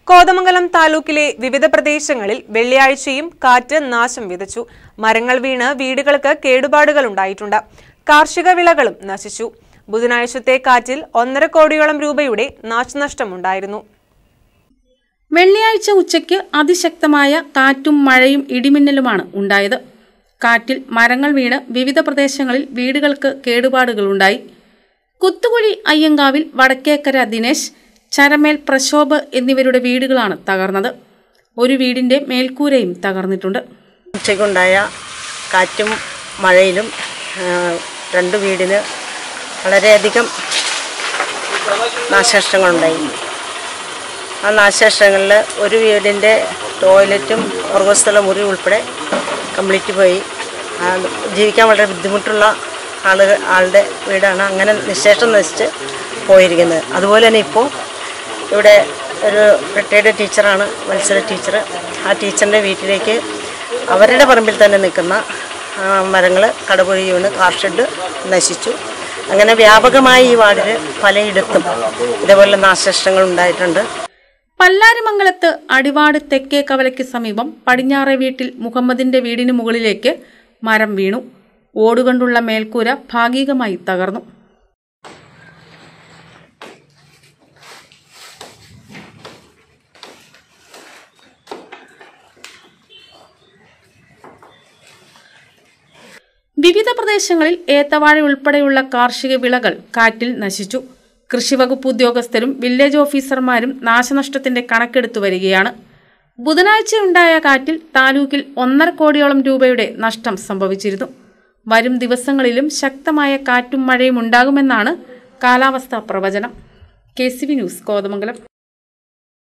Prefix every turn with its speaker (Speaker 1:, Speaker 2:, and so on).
Speaker 1: കോതമംഗലം താലൂക്കിലെ വിവിധ പ്രദേശങ്ങളിൽ വെള്ളിയാഴ്ചയും കാറ്റ് നാശം വിതച്ചു മരങ്ങൾ വീണ് വീടുകൾക്ക് കേടുപാടുകൾ ഉണ്ടായിട്ടുണ്ട് കാർഷിക വിളകളും നശിച്ചു ബുധനാഴ്ചത്തെ കാറ്റിൽ ഒന്നര കോടിയോളം രൂപയുടെ നാശനഷ്ടമുണ്ടായിരുന്നു
Speaker 2: വെള്ളിയാഴ്ച ഉച്ചയ്ക്ക് അതിശക്തമായ കാറ്റും മഴയും ഇടിമിന്നലുമാണ് ഉണ്ടായത് കാറ്റിൽ മരങ്ങൾ വീണ് വിവിധ പ്രദേശങ്ങളിൽ വീടുകൾക്ക് കേടുപാടുകളുണ്ടായി കുത്തുകുഴി അയ്യങ്കാവിൽ വടക്കേക്കര ദിനേശ് ചരമേൽ പ്രശോഭ് എന്നിവരുടെ വീടുകളാണ് തകർന്നത് ഒരു വീടിന്റെ മേൽക്കൂരയും തകർന്നിട്ടുണ്ട്
Speaker 3: ഉച്ചയ്ക്കുണ്ടായ കാറ്റും മഴയിലും ആ, രണ്ട് വീടിന് വളരെയധികം നാശനഷ്ടങ്ങളുണ്ടായി ആ നാശനഷ്ടങ്ങളിൽ ഒരു വീടിൻ്റെ ടോയ്ലറ്റും ഉറങ്ങസ്ഥല മുറി ഉൾപ്പെടെ കംപ്ലീറ്റ് പോയി ആ, ജീവിക്കാൻ വളരെ ബുദ്ധിമുട്ടുള്ള ആളുകൾ ആളുടെ വീടാണ് അങ്ങനെ നിശേഷം നശിച്ച് പോയിരിക്കുന്നത് അതുപോലെ തന്നെ ഇപ്പോൾ ഇവിടെ ഒരു റിട്ടയർഡ് ടീച്ചറാണ് മത്സര ടീച്ചർ ആ ടീച്ചറിൻ്റെ വീട്ടിലേക്ക് അവരുടെ പറമ്പിൽ തന്നെ നിൽക്കുന്ന മരങ്ങൾ കടപുഴി വീണ് കാർ ഷെഡ് നശിച്ചു അങ്ങനെ വ്യാപകമായി ഈ വാർഡിൽ പലയിടത്തും ഇതേപോലെ നാശനഷ്ടങ്ങൾ ഉണ്ടായിട്ടുണ്ട്
Speaker 2: പല്ലാരിമംഗലത്ത് അടിവാട് തെക്കേ കവലയ്ക്ക് സമീപം പടിഞ്ഞാറെ വീട്ടിൽ മുഹമ്മദിന്റെ വീടിന് മുകളിലേക്ക് മരം വീണു ഓടുകൊണ്ടുള്ള മേൽക്കൂര ഭാഗികമായി തകർന്നു വിവിധ പ്രദേശങ്ങളിൽ ഏത്തവാഴ ഉൾപ്പെടെയുള്ള കാർഷിക വിളകൾ കാറ്റിൽ നശിച്ചു കൃഷിവകുപ്പ് ഉദ്യോഗസ്ഥരും വില്ലേജ് ഓഫീസർമാരും നാശനഷ്ടത്തിന്റെ കണക്കെടുത്തു വരികയാണ് ബുധനാഴ്ചയുണ്ടായ കാറ്റിൽ താലൂക്കിൽ ഒന്നര കോടിയോളം രൂപയുടെ നഷ്ടം സംഭവിച്ചിരുന്നു വരും ദിവസങ്ങളിലും ശക്തമായ കാറ്റും മഴയും ഉണ്ടാകുമെന്നാണ് കാലാവസ്ഥാ പ്രവചനം K C V news Kothamangalam